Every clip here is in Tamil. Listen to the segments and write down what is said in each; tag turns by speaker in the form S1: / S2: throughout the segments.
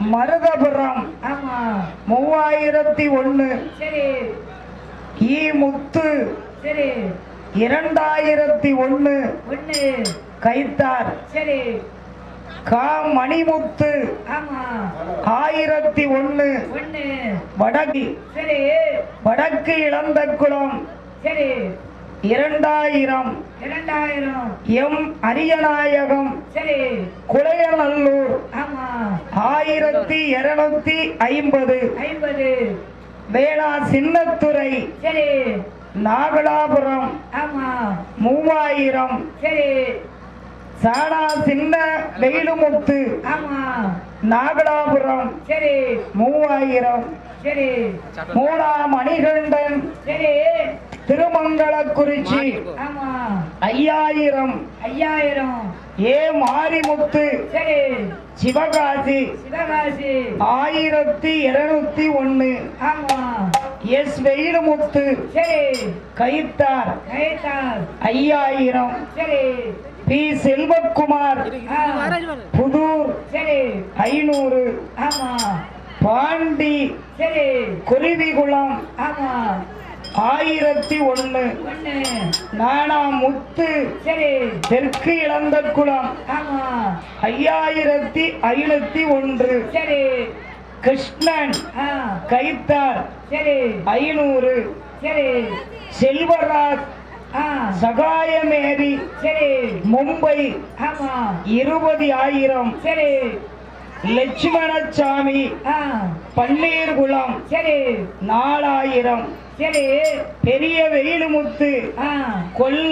S1: மருதபுரம்
S2: ஆமா
S1: மூவாயிரத்தி ஒண்ணு
S2: சரி
S1: ஈ முத்து
S2: சரி
S1: இரண்டாயிரத்தி ஒண்ணு
S2: ஒண்ணு
S1: கைத்தார்
S2: சரி
S1: கா மணிமுத்து
S2: ஆமா
S1: ஆயிரத்தி ஒண்ணு
S2: ஒண்ணு
S1: வடக்கு
S2: சரி
S1: வடக்கு இளந்தக்குளம்
S2: சரி
S1: இரண்டாயிரம்
S2: இரண்டாயிரம்
S1: எம் அரியநாயகம்
S2: சரி
S1: குளையநல்லூர்
S2: ஆமா
S1: ஆயிரத்தி இருநூத்தி ஐம்பது
S2: ஐம்பது
S1: வேளா சின்னத்துறை
S2: சரி
S1: நாகலாபுரம்
S2: ஆமா
S1: மூவாயிரம்
S2: சரி
S1: சாடா சின்ன வெயிலுமுத்து
S2: ஆமா
S1: நாகலாபுரம்
S2: சரி
S1: மூவாயிரம்
S2: சரி
S1: மூணா மணிகண்டன்
S2: சரி
S1: திருமங்கலக்குறிச்சி
S2: ஆமா
S1: ஐயாயிரம்
S2: ஐயாயிரம்
S1: ஏ மாரிமுத்து
S2: சரி
S1: சிவகாசி
S2: சிவகாசி
S1: ஆயிரத்தி இருநூத்தி ஒண்ணு
S2: ஆமா
S1: எஸ் வெயிலுமுத்து
S2: சரி
S1: கைத்தார்
S2: கைத்தார்
S1: ஐயாயிரம்
S2: சரி
S1: பி செல்வக்குமார்
S2: ஆ,
S1: புதூர்
S2: சரி
S1: ஐநூறு
S2: ஆமா
S1: பாண்டி
S2: சரி
S1: குருவிகுளம்
S2: ஆமா
S1: ஆயிரத்தி ஒண்ணு
S2: ஒண்ணு
S1: நானா முத்து
S2: சரி
S1: தெற்கு இளந்தக்குளம்
S2: ஆமா
S1: ஐயாயிரத்தி ஐநூத்தி ஒன்று
S2: சரி
S1: கிருஷ்ணன்
S2: ஆ
S1: கைத்தார்
S2: சரி
S1: ஐநூறு
S2: சரி
S1: செல்வராஜ்
S2: ஆ
S1: சகாயமேரி
S2: சரி
S1: மும்பை
S2: ஆமா
S1: இருபது ஆயிரம்
S2: சரி
S1: லட்சுமணசாமி
S2: ஆ
S1: பன்னீர்குளம்
S2: சரி
S1: நாலாயிரம்
S2: சரி
S1: பெரிய வெயிலுமுத்து
S2: ஆ
S1: கொல்ல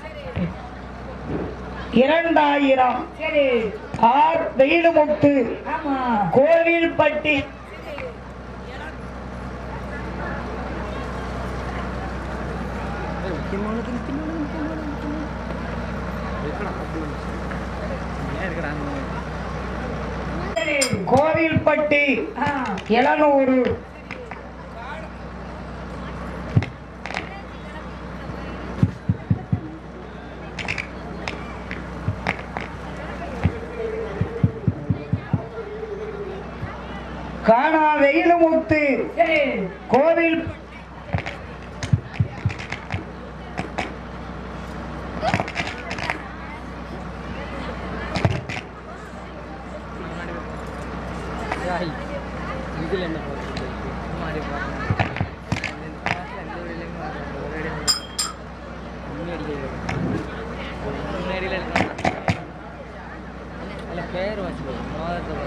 S1: இரண்டாயிரம்
S2: சரி
S1: ஆர் வெயிலுமுத்து
S2: ஆமா
S1: கோவில்பட்டி
S2: சரி
S1: கோவில்பட்டி
S2: ஆ
S1: எழுநூறு காணா வெயிலுமுத்து
S2: சரி
S1: கோவில்
S3: இதில் என்ன போகுது மாறி முன்னாடியில் அதில் பேர் வச்சு மாதத்தை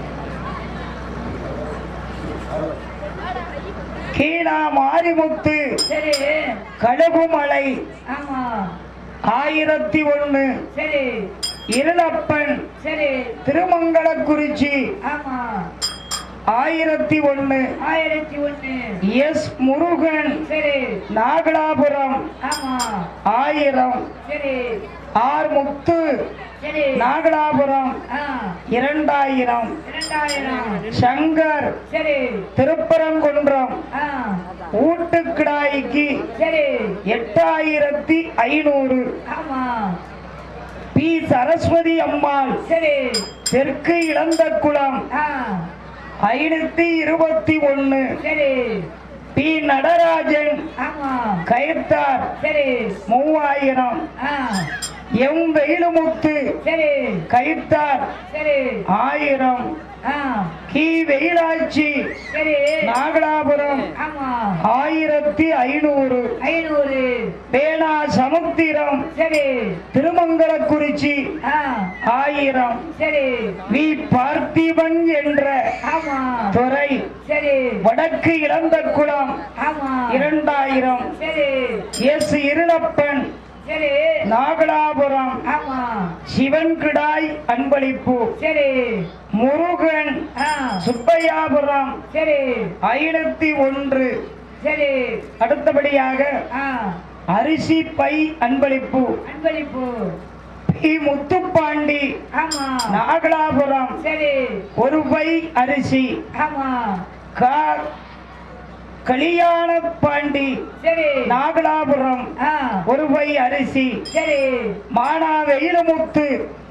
S1: கீழா மாரிமுத்து
S2: சரி
S1: கழுகுமலை
S2: ஆமா
S1: ஆயிரத்தி ஒண்ணு
S2: சரி
S1: இருளப்பன்
S2: சரி
S1: திருமங்கலக்குறிச்சி
S2: ஆமா
S1: ஆயிரத்தி ஒண்ணு
S2: ஆயிரத்தி ஒண்ணு
S1: எஸ் முருகன்
S2: சரி
S1: நாகலாபுரம்
S2: ஆமா
S1: ஆயிரம்
S2: சரி
S1: ஆர் முத்து
S2: சரி
S1: நாகலாபுரம்
S2: ஆ
S1: இரண்டாயிரம்
S2: இரண்டாயிரம்
S1: சங்கர்
S2: சரி
S1: திருப்பரங்குன்றம்
S2: ஆ
S1: ஊட்டுக்கிடாய்க்கு
S2: சரி
S1: எட்டாயிரத்தி ஐநூறு
S2: ஆமா
S1: பி சரஸ்வதி அம்மாள்
S2: சரி
S1: தெற்கு இளந்தக்குளம்
S2: ஆ
S1: ஐநூத்தி இருபத்தி ஒண்ணு
S2: சரி
S1: பி நடராஜன்
S2: ஆமா
S1: கயத்தார்
S2: சரி
S1: மூவாயிரம்
S2: ஆ
S1: எம் வெயிலுமுத்து
S2: சரி
S1: கயித்தார்
S2: சரி
S1: ஆயிரம்
S2: ஆ
S1: கி வெயிலாட்சி
S2: சரி
S1: நாகலாபுரம்
S2: ஆமா
S1: ஆயிரத்தி ஐநூறு
S2: ஐநூறு
S1: வேளா சமுத்திரம்
S2: சரி
S1: திருமங்கலக்குறிச்சி
S2: ஆ
S1: ஆயிரம்
S2: சரி
S1: வி பார்த்திபன் என்ற
S2: ஆமா
S1: துறை
S2: சரி
S1: வடக்கு இளந்தக்குளம்
S2: ஆமா
S1: இரண்டாயிரம்
S2: சரி
S1: எஸ் இருளப்பன்
S2: சரி
S1: நாகலாபுரம்
S2: ஆமா
S1: சிவன் கிடாய் அன்பளிப்பு
S2: சரி
S1: முருகன்
S2: ஆ
S1: சுப்பையாபுரம்
S2: சரி
S1: ஐநூத்தி ஒன்று
S2: சரி
S1: அடுத்தபடியாக
S2: ஆ
S1: அரிசி பை அன்பளிப்பு
S2: அன்பளிப்பு
S1: பி முத்துப்பாண்டி
S2: ஆமா
S1: நாகலாபுரம்
S2: சரி
S1: ஒரு பை அரிசி
S2: ஆமா
S1: கா கலியாண பாண்டி
S2: சரி
S1: நாகலாபுரம்
S2: ஆ
S1: ஒரு பை அரிசி
S2: சரி
S1: மானா வெயிலுமுத்து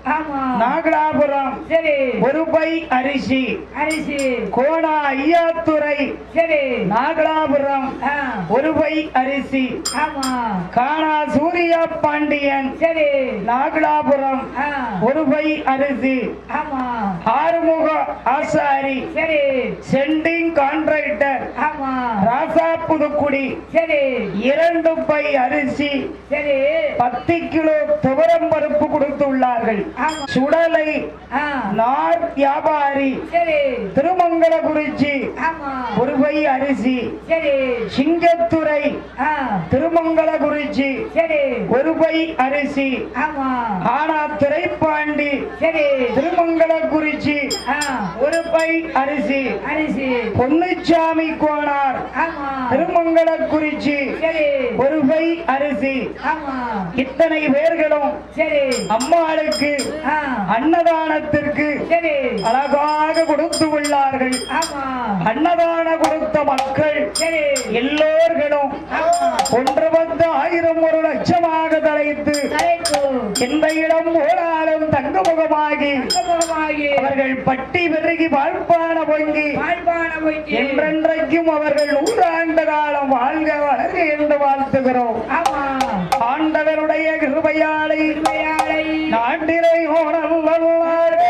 S2: ஆமா
S1: நாகலாபுரம்
S2: சரி
S1: ஒரு பை அரிசி
S2: அரிசி
S1: கோணா ஐயாத்துறை
S2: சரி
S1: நாகலாபுரம்
S2: ஆ,
S1: ஒரு பை அரிசி
S2: ஆமா
S1: காணா சூர்யா பாண்டியன்
S2: சரி
S1: நாகலாபுரம்
S2: ஆ,
S1: ஒரு பை அரிசி
S2: ஆமா
S1: ஆறுமுக ஆசாரி
S2: சரி
S1: சென்டிங் கான்ட்ராக்டர்
S2: ஆமா
S1: ராசா புதுக்குடி
S2: சரி
S1: இரண்டு பை அரிசி
S2: சரி
S1: பத்து கிலோ துவரம் பருப்பு கொடுத்துள்ளார்கள்
S2: ஆமா
S1: சுடலை
S2: ஆ,
S1: நார் வியாபாரி
S2: சரி
S1: திருமங்கலகுறிச்சி
S2: ஆமா
S1: ஒரு பை அரிசி
S2: சரி
S1: சிங்கத்துறை
S2: ஆ,
S1: திருமங்கலகுறிச்சி
S2: சரி
S1: ஒரு பை அரிசி
S2: ஆமா
S1: ஆனா துறைப்பாண்டி
S2: சரி
S1: திருமங்கலகுறிச்சி
S2: ஆ,
S1: ஒரு பை அரிசி
S2: அரிசி
S1: பொன்னுச்சாமி கோனார்
S2: ஆமா
S1: திருமங்கலக்குறிச்சி
S2: சரி
S1: ஒரு பை அரிசி
S2: ஆமா
S1: இத்தனை பேர்களும்
S2: சரி
S1: அம்மாளுக்கு
S2: ஆ,
S1: அன்னதானத்திற்கு
S2: சரி
S1: அழகாக கொடுத்து உள்ளார்கள்
S2: ஆமா
S1: அன்னதான கொடுத்த மக்கள்
S2: சரி
S1: எல்லோர்களும்
S2: ஆமா
S1: ஒன்று பத்து ஆயிரம் ஒரு லட்சமாக தலைத்து
S2: தலைப்பு
S1: எந்த இடம் போனாலும் தங்கமுகமாகி
S2: சமூகமாகி
S1: அவர்கள் பட்டி பெருகி வாழ்ப்பான பொங்கி
S2: வாழ்வான பொய்க்கு
S1: என்றென்றைக்கும் அவர்கள் நூறாண்டு காலம் வாழ்க வளர்க என்று வாழ்த்துகிறோம்
S2: ஆமா
S1: ஆண்டவருடைய கிருபையாலை
S2: திருமையாளை
S1: நாட்டினை ஓணல்லாரே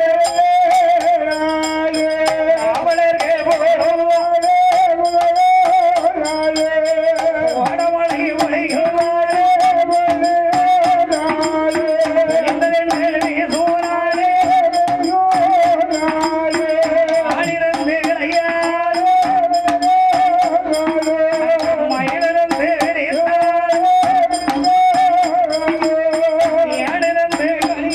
S1: அவளர்கே புகழோரே வடமொழி உலகிலாரே இந்திரனே சூராரே ஆனிரந்து இளையாரே மயிலிருந்து விரித்தாரே ஏனிரந்து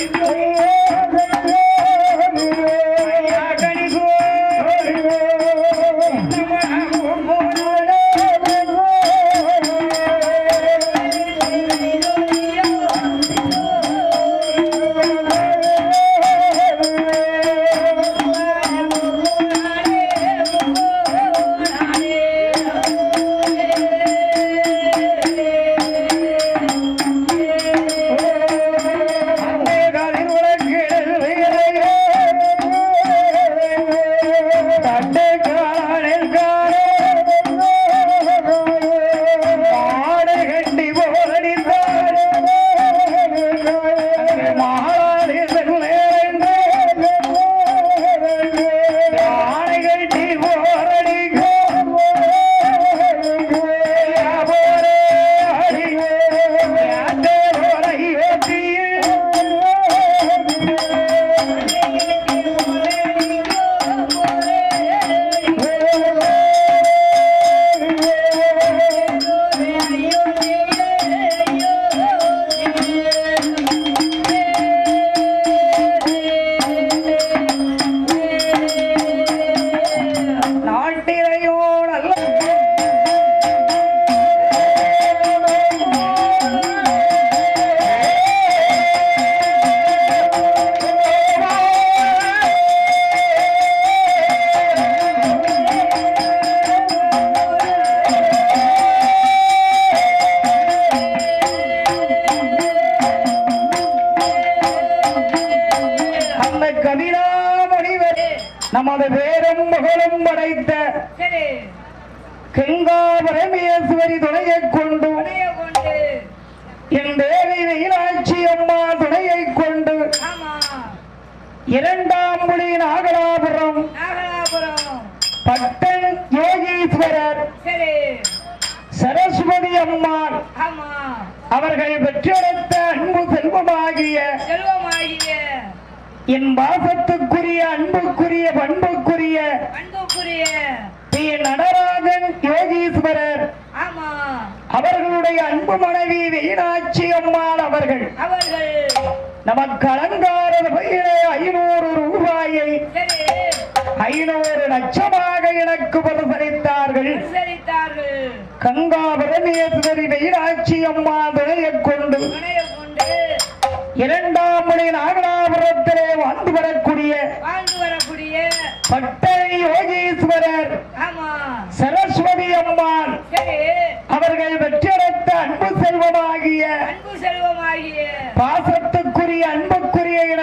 S1: நாட்டிலையோ நல்ல அந்த கவிதா முனிவர் நமது பேரும் புகழும் படைத்த
S2: சரி
S1: கங்கா பரமேஸ்வரி துணையைக் கொண்டு
S2: உடைய கொண்டு
S1: என் தேவி மீனாட்சி அம்மா துணையைக் கொண்டு
S2: ஆமா
S1: இரண்டாம் புலி நாகலாபுரம்
S2: நாகலாபுரம்
S1: பட்டன் யோகீஸ்வரர்
S2: சரி
S1: சரஸ்வதி அம்மாள்
S2: ஆமா
S1: அவர்கள் பெற்றெடுத்த அன்பு செல்வமாகிய
S2: செல்வமாகிய
S1: என் பாசத்துக்குரிய அன்புக்குரிய பண்புக்குரிய
S2: அன்புக்குரிய
S1: பி நடராஜன் யோகீஸ்வரர்
S2: ஆமா
S1: அவர்களுடைய அன்பு மனைவி மீனாட்சி அம்மாள் அவர்கள்
S2: அவர்கள்
S1: நமக்கு அலங்கார வகையிலே ஐநூறு ரூபாயை
S2: சரி
S1: ஐநூறு லட்சமாக எனக்கு பரிசளித்தார்கள்
S2: அனுசரித்தார்கள்
S1: கங்கா பரமேஸ்வரி மீனாட்சி அம்மா துணையைக் கொண்டு
S2: துணையை கொண்டு
S1: இரண்டாம் மணி நாகலாபுரத்திலே வாழ்ந்து வரக்கூடிய
S2: வாழ்ந்து வரக்கூடிய
S1: பட்டணி யோகீஸ்வரர்
S2: ஆமா
S1: சரஸ்வதி அம்மாள்
S2: சரி
S1: அவர்கள் வெற்றியடைத்த அன்பு செல்வமாகிய
S2: அன்பு செல்வமாகிய
S1: பாசத்துக்குரிய அன்புக்குரிய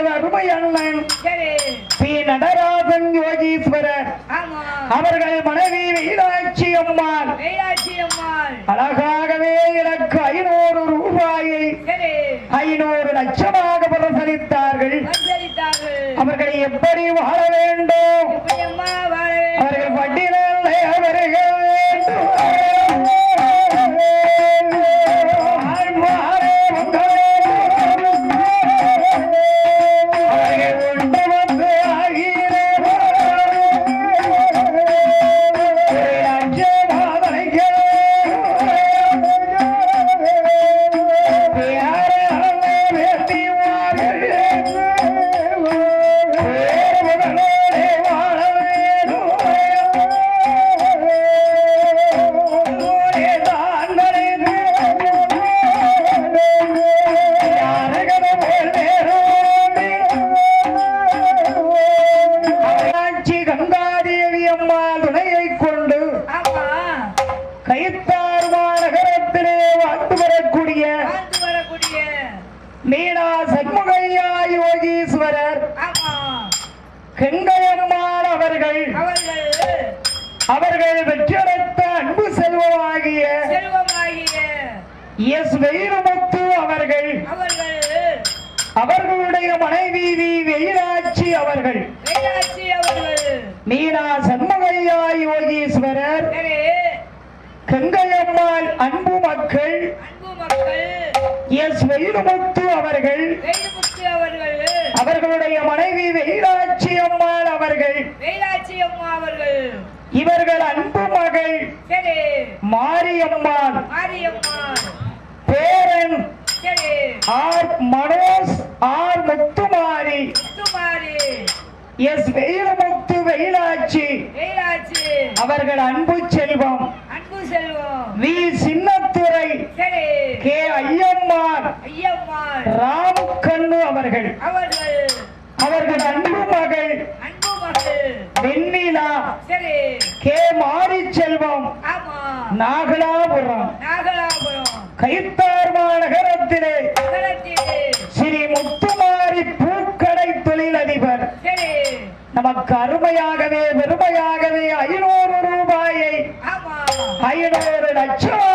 S1: யோகீஸ்வரர்
S2: ஆமா
S1: அவர்கள் மனைவி மீனாட்சி அம்மாள்
S2: மீனாட்சி அம்மாள்
S1: அழகாகவே எனக்கு ஐநூறு ரூபாயை
S2: சரி
S1: ஐநூறு லட்சமாக பிரசரித்தார்கள்
S2: வந்தளித்தார்கள்
S1: அவர்களை எப்படி வாழ வேண்டும்
S2: இப்படி அம்மா வாழ வேண்டும்
S1: அவர்கள் வட்டியிலே வருக வேண்டும் ஆழ்மாறே உங்களே அவர்கள் ஒன்று வந்து ஆகிறே கங்காதேவி அம்மா துணையை கொண்டு
S2: ஆமா
S1: கைத்தார்மா நகரத்திலே வாழ்ந்து வரக்கூடிய
S2: வாழ்ந்து வரக்கூடிய
S1: மீனா சண்முகையா யோகீஸ்வரர்
S2: ஆமா
S1: கங்கையம்மாள் அவர்கள்
S2: அவர்கள்
S1: அவர்கள் வெற்றியடைத்த அன்பு செல்வமாகிய
S2: செல்வமாகிய
S1: எஸ் வைரமுத்து அவர்கள்
S2: அவர்கள்
S1: அவர்களுடைய மனைவி வி வெயிலாட்சி அவர்கள்
S2: மீனாட்சி அவர்கள்
S1: மீனா சண்முகையா யோகீஸ்வரர்
S2: சரி
S1: கங்கையம்மாள் அன்பு மக்கள்
S2: அன்பு மக்கள்
S1: எஸ் வைரமுத்து அவர்கள்
S2: வேலுமுத்து அவர்கள்
S1: அவர்களுடைய மனைவி வெயிலாட்சி அம்மாள் அவர்கள்
S2: மீனாட்சி அம்மா அவர்கள்
S1: இவர்கள் அன்பு மகள்
S2: சரி
S1: மாரியம்மாள்
S2: மாரியம்மா
S1: பேரன்
S2: சரி
S1: R Manoj R Muthumari
S2: Muthumari
S1: S Veilamuthu Veilatchi
S2: Meenakshi
S1: அவர்கள் அன்பு செல்வம்
S2: அன்பு செல்வம்
S1: வி சின்னத்துறை
S2: சரி
S1: கே ஐயம்மாள்
S2: ஐயம்மாள்
S1: ராம் கண்ணு அவர்கள்
S2: அவர்கள்
S1: அவர்கள் அன்பு மகள்
S2: அன்பு மகள்
S1: வெண்ணிலா
S2: சரி
S1: கே மாரி செல்வம்
S2: ஆமா
S1: நாகலாபுரம்
S2: நாகலாபுரம்
S1: கைத்தார்மா நகரத்திலே
S2: நகரத்திலே
S1: ஸ்ரீ முத்துமாரி பூக்கடை தொழிலதிபர்
S2: சரி
S1: நமக்கு அருமையாகவே பெருமையாகவே ஐநூறு ரூபாயை
S2: ஆமா
S1: ஐநூறு லட்சம்